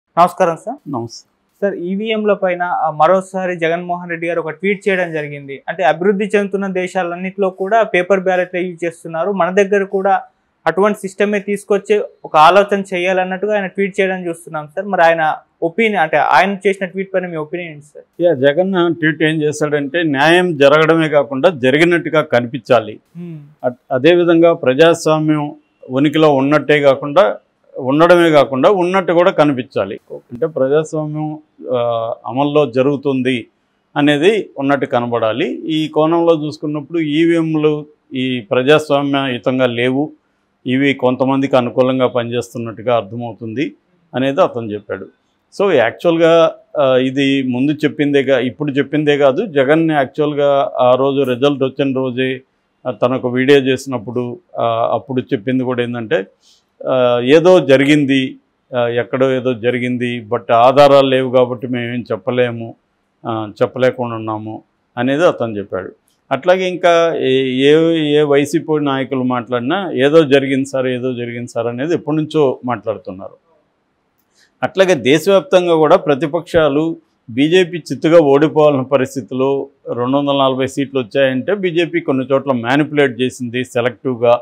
నమస్కారం సార్ నమస్తే సార్ ఈవీఎంల పైన ఆ, మరోసారి జగన్మోహన్ రెడ్డి గారు ఒక ట్వీట్ చేయడం జరిగింది అంటే అభివృద్ధి చెందుతున్న దేశాలన్నింటిలో కూడా పేపర్ బ్యాలెట్ యూజ్ చేస్తున్నారు మన దగ్గర కూడా అటువంటి సిస్టమే తీసుకొచ్చి ఒక ఆలోచన చేయాలన్నట్టుగా ఆయన ట్వీట్ చేయడం చూస్తున్నాం సార్ మరి ఆయన ఒపీనియన్ అంటే ఆయన చేసిన ట్వీట్ పైన మీ ఒపీనియన్ ఏంటి సార్ యా జగన్ ట్వీట్ ఏం చేశాడంటే న్యాయం జరగడమే కాకుండా జరిగినట్టుగా కనిపించాలి అట్- అదేవిధంగా ప్రజాస్వామ్యం ఉనికిలో ఉన్నట్టే కాకుండా ఉండడమే కాకుండా ఉన్నట్టు కూడా కనిపించాలి అంటే ప్రజాస్వామ్యం ఆ, అమల్లో జరుగుతుంది అనేది ఉన్నట్టు కనబడాలి ఈ కోణంలో చూసుకున్నప్పుడు ఈవీఎంలు ఈ ప్రజాస్వామ్యయుతంగా లేవు ఇవి కొంతమందికి అనుకూలంగా పనిచేస్తున్నట్టుగా అర్థమవుతుంది అనేది అతను చెప్పాడు సో యాక్చువల్గా ఆ, ఇది ముందు చెప్పిందేగా ఇప్పుడు చెప్పిందే కాదు జగన్ యాక్చువల్గా ఆ రోజు రిజల్ట్ వచ్చిన రోజే ఆ, తను ఒక వీడియో చేసినప్పుడు ఆ, అప్పుడు చెప్పింది కూడా ఏంటంటే ఆ, ఏదో జరిగింది ఆ, ఎక్కడో ఏదో జరిగింది బట్ ఆధారాలు లేవు కాబట్టి మేమేం చెప్పలేము ఆ, చెప్పలేకుండా ఉన్నాము అనేది అతను చెప్పాడు అట్లాగే ఇంకా ఏ ఏ ఏ వైసీపీ నాయకులు మాట్లాడినా ఏదో జరిగింది సార్ ఏదో జరిగింది సార్ అనేది ఎప్పటి నుంచో మాట్లాడుతున్నారు అట్లాగే దేశవ్యాప్తంగా కూడా ప్రతిపక్షాలు బీజేపీ చిత్తుగా ఓడిపోవాలన్న పరిస్థితిలో రెండు వందల నలభై సీట్లు వచ్చాయంటే బీజేపీ కొన్ని చోట్ల మ్యానిపులేట్ చేసింది సెలెక్టివ్గా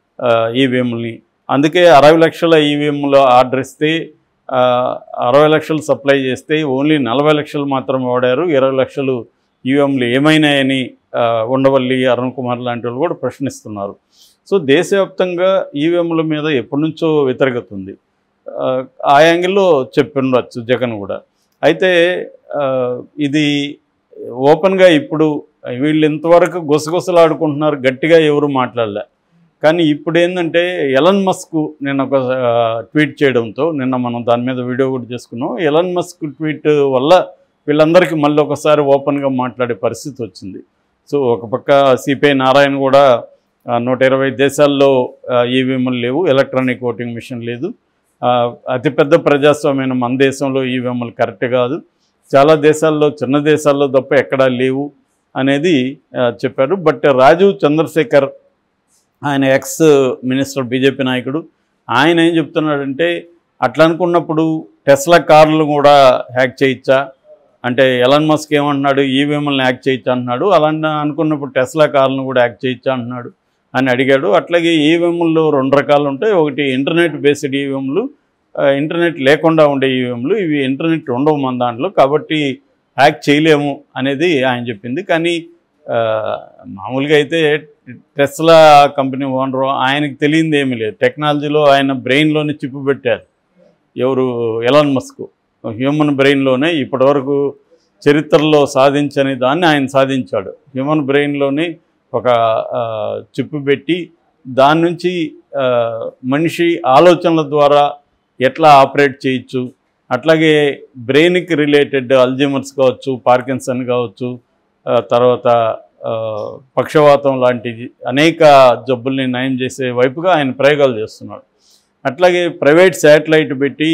ఈవీఎంని అందుకే అరవై లక్షల ఈవీఎంలు ఆర్డర్ ఇస్తే ఆ, అరవై లక్షలు సప్లై చేస్తే ఓన్లీ నలభై లక్షలు మాత్రమే వాడారు ఇరవై లక్షలు ఈవీఎంలు ఏమైనాయని ఆ, ఉండవల్లి అరుణ్ కుమార్ లాంటి వాళ్ళు కూడా ప్రశ్నిస్తున్నారు సో దేశవ్యాప్తంగా ఈవీఎంల మీద ఎప్పటి నుంచో వ్యతిరేకత ఉంది ఆ, ఆ యాంగిల్లో చెప్పిండొచ్చు జగన్ కూడా అయితే ఆ, ఇది ఓపెన్గా ఇప్పుడు వీళ్ళు ఇంతవరకు గుసగుసలాడుకుంటున్నారు గట్టిగా ఎవరు మాట్లాడలే కానీ ఇప్పుడు ఏంటంటే ఎలన్ మస్క్ నిన్న ఒక ఆ, ట్వీట్ చేయడంతో నిన్న మనం దాని మీద వీడియో కూడా చేసుకున్నాం ఎలన్ మస్క్ ట్వీట్ వల్ల వీళ్ళందరికీ మళ్ళీ ఒకసారి ఓపెన్గా మాట్లాడే పరిస్థితి వచ్చింది సో ఒక పక్క సిపిఐ నారాయణ కూడా ఆ, నూట ఇరవై దేశాల్లో ఈవీఎంలు లేవు ఎలక్ట్రానిక్ ఓటింగ్ మిషన్ లేదు ఆ, అతిపెద్ద ప్రజాస్వామ్యం మన దేశంలో ఈవీఎంలు కరెక్ట్ కాదు చాలా దేశాల్లో చిన్న దేశాల్లో తప్ప ఎక్కడా లేవు అనేది ఆ, చెప్పారు బట్ రాజీవ్ చంద్రశేఖర్ ఆయన ఎక్స్ మినిస్టర్ బీజేపీ నాయకుడు ఆయన ఏం చెప్తున్నాడంటే అట్లా అనుకున్నప్పుడు టెస్లా కార్లు కూడా హ్యాక్ చేయొచ్చా అంటే ఎలన్ మస్క్ ఏమంటున్నాడు ఈవీఎంలను హ్యాక్ చేయొచ్చా అంటున్నాడు అలా అనుకున్నప్పుడు టెస్లా కార్లను కూడా హ్యాక్ చేయొచ్చా అంటున్నాడు అని అడిగాడు అట్లాగే ఈవీఎంలు రెండు రకాలు ఉంటాయి ఒకటి ఇంటర్నెట్ బేస్డ్ ఈవీఎంలు ఇంటర్నెట్ లేకుండా ఉండే ఈవీఎంలు ఇవి ఇంటర్నెట్ ఉండవు మన దాంట్లో కాబట్టి హ్యాక్ చేయలేము అనేది ఆయన చెప్పింది కానీ ఆ, మామూలుగా అయితే టెస్లా కంపెనీ ఓనరు ఆయనకి తెలియంది ఏమీ లేదు టెక్నాలజీలో ఆయన బ్రెయిన్లోనే చిప్పు పెట్టారు ఎవరు ఎలాన్ మస్క్ హ్యూమన్ బ్రెయిన్లోనే ఇప్పటివరకు చరిత్రలో సాధించని దాన్ని ఆయన సాధించాడు హ్యూమన్ బ్రెయిన్లోనే ఒక ఆ, చిప్పు పెట్టి దాని నుంచి ఆ, మనిషి ఆలోచనల ద్వారా ఎట్లా ఆపరేట్ చేయొచ్చు అట్లాగే బ్రెయిన్కి రిలేటెడ్ అల్జీమర్స్ కావచ్చు పార్కిన్సన్ కావచ్చు ఆ, తర్వాత ఆ, పక్షవాతం లాంటి అనేక జబ్బుల్ని నయం చేసే వైపుగా ఆయన ప్రయోగాలు చేస్తున్నాడు అట్లాగే ప్రైవేట్ శాటిలైట్ పెట్టి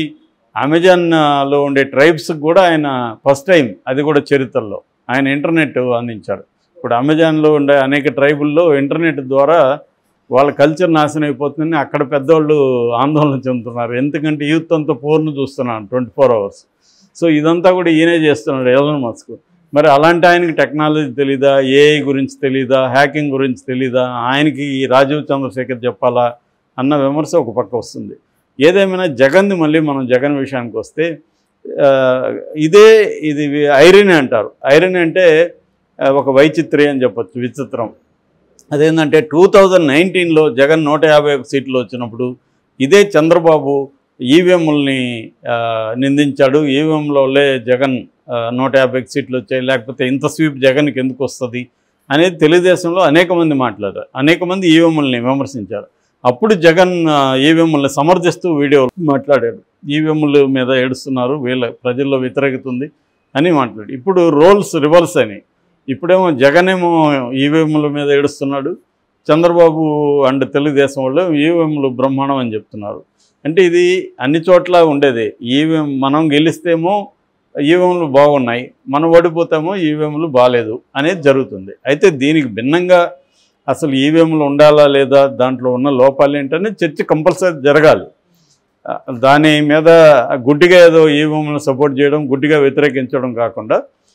అమెజాన్లో ఉండే ట్రైబ్స్కి కూడా ఆయన ఫస్ట్ టైం అది కూడా చరిత్రలో ఆయన ఇంటర్నెట్ అందించాడు ఇప్పుడు అమెజాన్లో ఉండే అనేక ట్రైబుల్లో ఇంటర్నెట్ ద్వారా వాళ్ళ కల్చర్ నాశనం అయిపోతుందని అక్కడ పెద్దవాళ్ళు ఆందోళన చెందుతున్నారు ఎందుకంటే యూత్ అంతా పోర్ను చూస్తున్నాను ట్వంటీ ఫోర్ అవర్స్ సో ఇదంతా కూడా ఈయనే చేస్తున్నాడు ఎలన్ మస్క్ మరి అలాంటి ఆయనకి టెక్నాలజీ తెలీదా ఏఐ గురించి తెలీదా హ్యాకింగ్ గురించి తెలీదా ఆయనకి ఈ రాజీవ్ చంద్రశేఖర్ చెప్పాలా అన్న విమర్శ ఒక పక్క వస్తుంది ఏదేమైనా జగన్ది మళ్ళీ మనం జగన్ విషయానికి వస్తే ఆ, ఇదే ఇది ఐరన్ అంటారు ఐరన్ అంటే ఆ, ఒక వైచిత్రి అని చెప్పొచ్చు విచిత్రం అదేంటంటే టూ థౌజండ్ నైన్టీన్లో జగన్ నూట యాభై ఒక సీట్లు వచ్చినప్పుడు ఇదే చంద్రబాబు ఈవీఎంలని నిందించాడు ఈవీఎంలోలే జగన్ ఆ, నూట యాభై సీట్లు వచ్చాయి లేకపోతే ఇంత స్వీప్ జగన్కి ఎందుకు వస్తుంది అనేది తెలుగుదేశంలో అనేక మంది మాట్లాడారు అనేక మంది ఈవీఎంలని విమర్శించారు అప్పుడు జగన్ ఈవీఎంలని సమర్థిస్తూ వీడియో మాట్లాడాడు ఈవీఎంల మీద ఏడుస్తున్నారు వీళ్ళ ప్రజల్లో వ్యతిరేకత ఉంది అని మాట్లాడు ఇప్పుడు రోల్స్ రివర్స్ అని ఇప్పుడేమో జగన్ ఏమో ఈవీఎంల మీద ఏడుస్తున్నాడు చంద్రబాబు అండ్ తెలుగుదేశం వాళ్ళు ఈవీఎంలు బ్రహ్మాండం అని చెప్తున్నారు అంటే ఇది అన్ని చోట్ల ఉండేది ఈవీఎం మనం గెలిస్తేమో ఈవీఎంలు బాగున్నాయి మనం ఓడిపోతామో ఈవీఎంలు బాగాలేదు అనేది జరుగుతుంది అయితే దీనికి భిన్నంగా అసలు ఈవీఎంలు ఉండాలా లేదా దాంట్లో ఉన్న లోపాలు ఏంటనే చర్చ కంపల్సరీ జరగాలి ఆ, దాని మీద గుడ్డిగా ఏదో ఈవీఎంలను సపోర్ట్ చేయడం గుడ్డిగా వ్యతిరేకించడం కాకుండా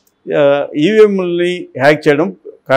ఈవీఎంని హ్యాక్ చేయడం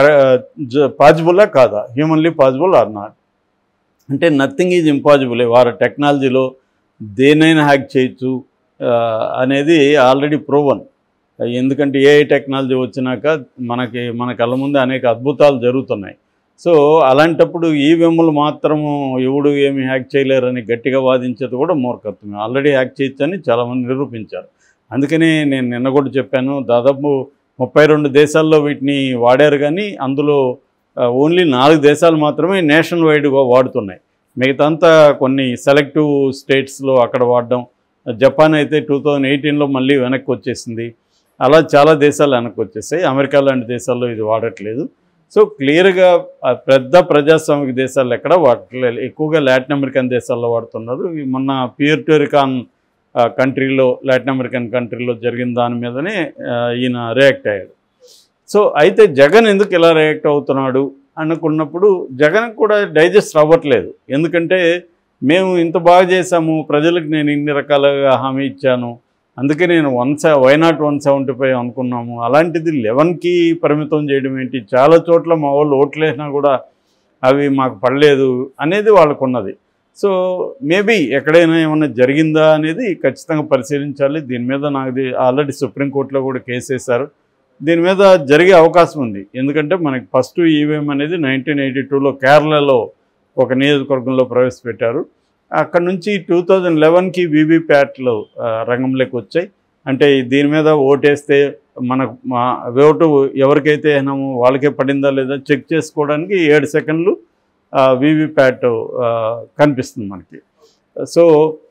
పాసిబుల్లా కాదా హ్యూమన్లీ పాసిబుల్ ఆర్ నాట్ అంటే నథింగ్ ఈజ్ ఇంపాసిబుల్ వారి టెక్నాలజీలో దేనైనా హ్యాక్ చేయొచ్చు ఆ, అనేది ఆల్రెడీ ప్రూవన్ ఎందుకంటే ఏఐ టెక్నాలజీ వచ్చినాక మనకి మన కళ్ళ ముందు అనేక అద్భుతాలు జరుగుతున్నాయి సో అలాంటప్పుడు ఈవీఎంలు మాత్రము ఎవడు ఏమి హ్యాక్ చేయలేరని గట్టిగా వాదించేది కూడా మూర్ఖత్వమే ఆల్రెడీ హ్యాక్ చేయొచ్చని చాలామంది నిరూపించారు అందుకని నేను నిన్న కూడా చెప్పాను దాదాపు ముప్పై రెండు దేశాల్లో వీటిని వాడారు కానీ అందులో ఓన్లీ నాలుగు దేశాలు మాత్రమే నేషనల్ వైడ్గా వాడుతున్నాయి మిగతా అంతా కొన్ని సెలెక్టివ్ స్టేట్స్లో అక్కడ వాడడం జపాన్ అయితే టూ థౌజండ్ ఎయిటీన్లో మళ్ళీ వెనక్కి వచ్చేసింది అలా చాలా దేశాలు వెనక్కి వచ్చేసాయి అమెరికా లాంటి దేశాల్లో ఇది వాడట్లేదు సో క్లియర్గా ఆ పెద్ద ప్రజాస్వామిక దేశాలు ఎక్కడ వాడట్లేదు ఎక్కువగా లాటిన్ అమెరికన్ దేశాల్లో వాడుతున్నారు ఈ మొన్న పియర్ టెరికాన్ కంట్రీలో లాటిన్ అమెరికన్ కంట్రీలో జరిగిన దాని మీదనే ఆ, ఈయన రియాక్ట్ అయ్యాడు సో అయితే జగన్ ఎందుకు ఇలా రియాక్ట్ అవుతున్నాడు అనుకున్నప్పుడు జగన్ కూడా డైజెస్ట్ అవ్వట్లేదు ఎందుకంటే మేము ఇంత బాగా చేశాము ప్రజలకు నేను ఇన్ని రకాలుగా హామీ ఇచ్చాను అందుకే నేను వన్ సె why not one seventy five అనుకున్నాము అలాంటిది లెవెన్కి పరిమితం చేయడం ఏంటి చాలా చోట్ల మా వాళ్ళు ఓట్లేసినా కూడా అవి మాకు పడలేదు అనేది వాళ్ళకు ఉన్నది సో మేబీ ఎక్కడైనా ఏమైనా జరిగిందా అనేది ఖచ్చితంగా పరిశీలించాలి దీని మీద నాకు ఆల్రెడీ సుప్రీంకోర్టులో కూడా కేసు వేశారు దీని మీద జరిగే అవకాశం ఉంది ఎందుకంటే మనకి ఫస్ట్ ఈవీఎం అనేది నైన్టీన్ ఎయిటీ టూలో కేరళలో ఒక నియోజకవర్గంలో ప్రవేశపెట్టారు అక్కడ నుంచి టూ థౌజండ్ లెవెన్కి వీవీప్యాట్లు రంగంలోకి వచ్చాయి అంటే దీని మీద ఓటేస్తే మనకు మా ఓటు ఎవరికైతే వేసినామో వాళ్ళకే పడిందా లేదా చెక్ చేసుకోవడానికి ఏడు సెకండ్లు వీవీప్యాట్ కనిపిస్తుంది మనకి సో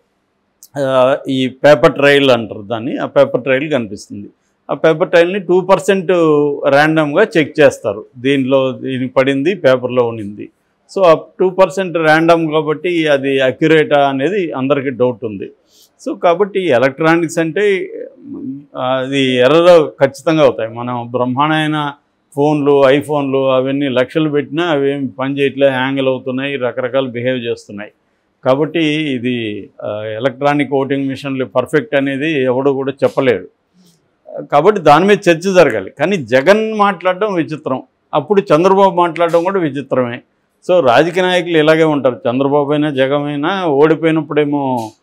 ఆ, ఈ పేపర్ ట్రయల్ అంటారు దాన్ని ఆ పేపర్ ట్రయల్ కనిపిస్తుంది ఆ పేపర్ ట్రయల్ని టూ పర్సెంట్ ర్యాండమ్గా చెక్ చేస్తారు దీనిలో దీనికి పడింది పేపర్లో ఉన్నింది సో ఆ టూ పర్సెంట్ ర్యాండమ్ కాబట్టి అది అక్యురేటా అనేది అందరికీ డౌట్ ఉంది సో కాబట్టి ఎలక్ట్రానిక్స్ అంటే మ్, అది ఎర్రలో ఖచ్చితంగా అవుతాయి మనం బ్రహ్మాండమైన ఫోన్లు ఐఫోన్లు అవన్నీ లక్షలు పెట్టినా అవి ఏం పని చేయట్లే హ్యాంగిల్ అవుతున్నాయి రకరకాల బిహేవ్ చేస్తున్నాయి కాబట్టి ఇది ఆ, ఎలక్ట్రానిక్ ఓటింగ్ మిషన్లు పర్ఫెక్ట్ అనేది ఎవడు కూడా చెప్పలేడు కాబట్టి దాని మీద చర్చ జరగాలి కానీ జగన్ మాట్లాడడం విచిత్రం అప్పుడు చంద్రబాబు మాట్లాడడం కూడా విచిత్రమే సో రాజకీయ నాయకులు ఇలాగే ఉంటారు చంద్రబాబు అయినా జగన్ అయినా ఓడిపోయినప్పుడేమో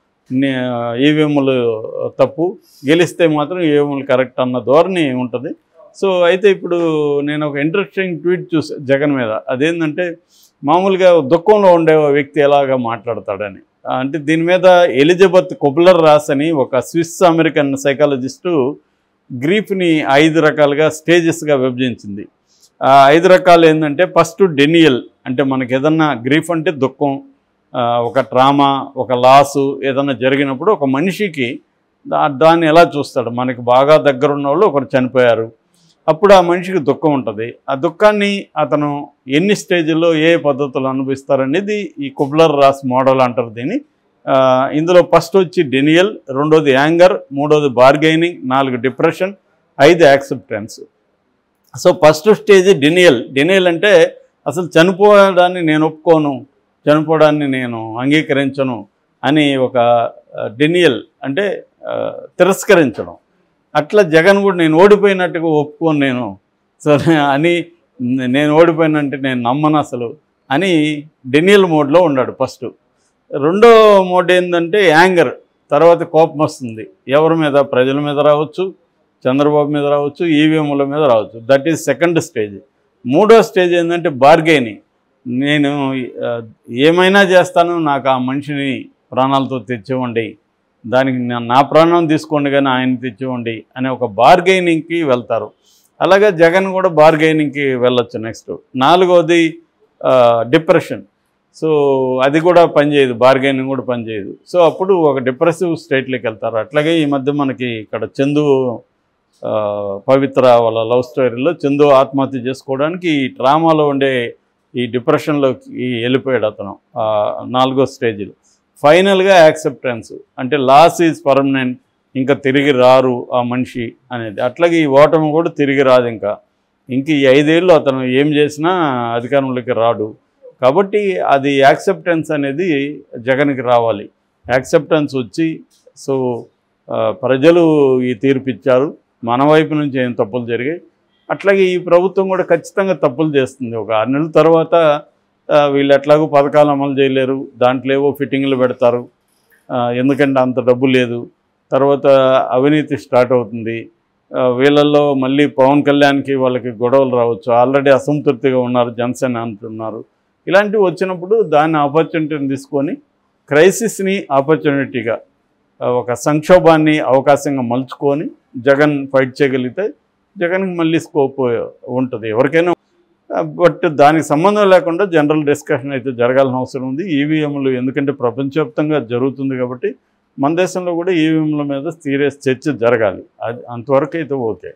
ఈవీఎంలు తప్పు గెలిస్తే మాత్రం ఈవీఎంలు కరెక్ట్ అన్న ధోరణి ఉంటుంది సో అయితే ఇప్పుడు నేను ఒక ఇంట్రెస్టింగ్ ట్వీట్ చూసా జగన్ మీద అదేంటంటే మామూలుగా దుఃఖంలో ఉండే వ్యక్తి ఎలాగా మాట్లాడతాడని అంటే దీని మీద ఎలిజబెత్ కొబులర్ రాస్ అని ఒక స్విస్ అమెరికన్ సైకాలజిస్టు గ్రీఫ్ని ఐదు రకాలుగా స్టేజెస్గా విభజించింది ఆ ఐదు రకాలు ఏంటంటే ఫస్ట్ డెనియల్ అంటే మనకి ఏదన్నా గ్రీఫ్ అంటే దుఃఖం ఆ, ఒక ట్రామా ఒక లాసు ఏదన్నా జరిగినప్పుడు ఒక మనిషికి దా దాన్ని ఎలా చూస్తాడు మనకి బాగా దగ్గర ఉన్న వాళ్ళు ఒకరు చనిపోయారు అప్పుడు ఆ మనిషికి దుఃఖం ఉంటుంది ఆ దుఃఖాన్ని అతను ఎన్ని స్టేజ్లో ఏ పద్ధతులు అనుభవిస్తారనేది ఈ కుబ్లర్ రాస్ మోడల్ అంటారు దీన్ని ఆ, ఇందులో ఫస్ట్ వచ్చి డెనియల్ రెండోది యాంగర్ మూడోది బార్గెనింగ్ నాలుగు డిప్రెషన్ ఐదు acceptance so first stage denial denial అంటే అసలు చనిపోవడాన్ని నేను ఒప్పుకోను చనిపోవడాన్ని నేను అంగీకరించను అని ఒక డెనియల్ అంటే ఆ, తిరస్కరించడం అట్లా జగన్ కూడా నేను ఓడిపోయినట్టుగా ఒప్పుకోను నేను సో అని నేను ఓడిపోయినంటే నేను నమ్మను అసలు అని డెనియల్ మోడ్లో ఉన్నాడు ఫస్ట్ రెండో మోడ్ ఏంటంటే యాంగర్ తర్వాత కోపం వస్తుంది ఎవరి మీద ప్రజల మీద రావచ్చు చంద్రబాబు మీద రావచ్చు ఈవీఎంల మీద రావచ్చు దట్ ఈజ్ సెకండ్ స్టేజ్ మూడో స్టేజ్ ఏంటంటే బార్గెనింగ్ నేను ఆ, ఏమైనా చేస్తాను నాకు ఆ మనిషిని ప్రాణాలతో తెచ్చివ్వండి దానికి నా- నా ప్రాణం తీసుకోండి కానీ ఆయన తెచ్చివ్వండి అనే ఒక బార్గెనింగ్కి వెళ్తారు అలాగే జగన్ కూడా బార్గెనింగ్కి వెళ్ళొచ్చు నెక్స్ట్ నాలుగోది డిప్రెషన్ సో అది కూడా పనిచేయదు బార్గెనింగ్ కూడా పనిచేయదు సో అప్పుడు ఒక డిప్రెసివ్ స్టేట్లోకి వెళ్తారు అట్లాగే ఈ మధ్య మనకి ఇక్కడ చందు ఆ, పవిత్ర వాళ్ళ లవ్ స్టోరీలో చందు ఆత్మహత్య చేసుకోవడానికి ఈ డ్రామాలో ఉండే ఈ డిప్రెషన్లోకి వెళ్ళిపోయాడు అతను ఆ, నాలుగో స్టేజ్లో ఫైనల్గా యాక్సెప్టెన్స్ అంటే లాస్ ఈజ్ పర్మనెంట్ ఇంకా తిరిగి రారు ఆ మనిషి అనేది అట్లాగే ఈ ఓటమి కూడా తిరిగి రాదు ఇంకా ఇంక ఈ ఐదేళ్ళు అతను ఏం చేసినా అధికారంలోకి రాడు కాబట్టి అది యాక్సెప్టెన్స్ అనేది జగన్కి రావాలి యాక్సెప్టెన్స్ వచ్చి సో ఆ, ప్రజలు ఈ తీర్పు ఇచ్చారు మన వైపు నుంచి ఏం తప్పులు జరిగాయి అట్లాగే ఈ ప్రభుత్వం కూడా ఖచ్చితంగా తప్పులు చేస్తుంది ఒక ఆరు నెలల తర్వాత ఆ, వీళ్ళు ఎట్లాగో పథకాలు అమలు చేయలేరు దాంట్లో ఏవో ఫిట్టింగ్లు పెడతారు ఆ, ఎందుకంటే అంత డబ్బు లేదు తర్వాత అవినీతి స్టార్ట్ అవుతుంది ఆ, వీళ్ళల్లో మళ్ళీ పవన్ కళ్యాణ్కి వాళ్ళకి గొడవలు రావచ్చు ఆల్రెడీ అసంతృప్తిగా ఉన్నారు జనసేన అంటున్నారు ఇలాంటివి వచ్చినప్పుడు దాన్ని ఆపర్చునిటీని తీసుకొని క్రైసిస్ని ఆపర్చునిటీగా ఆ, ఒక సంక్షోభాన్ని అవకాశంగా మలుచుకొని జగన్ ఫైట్ చేయగలిగితే జగన్కి మళ్ళీ స్కోప్ ఉంటుంది ఎవరికైనా బట్ దానికి సంబంధం లేకుండా జనరల్ డిస్కషన్ అయితే జరగాల్సిన అవసరం ఉంది ఈవీఎంలు ఎందుకంటే ప్రపంచవ్యాప్తంగా జరుగుతుంది కాబట్టి మన దేశంలో కూడా ఈవీఎంల మీద సీరియస్ చర్చ జరగాలి అది అంతవరకు అయితే ఓకే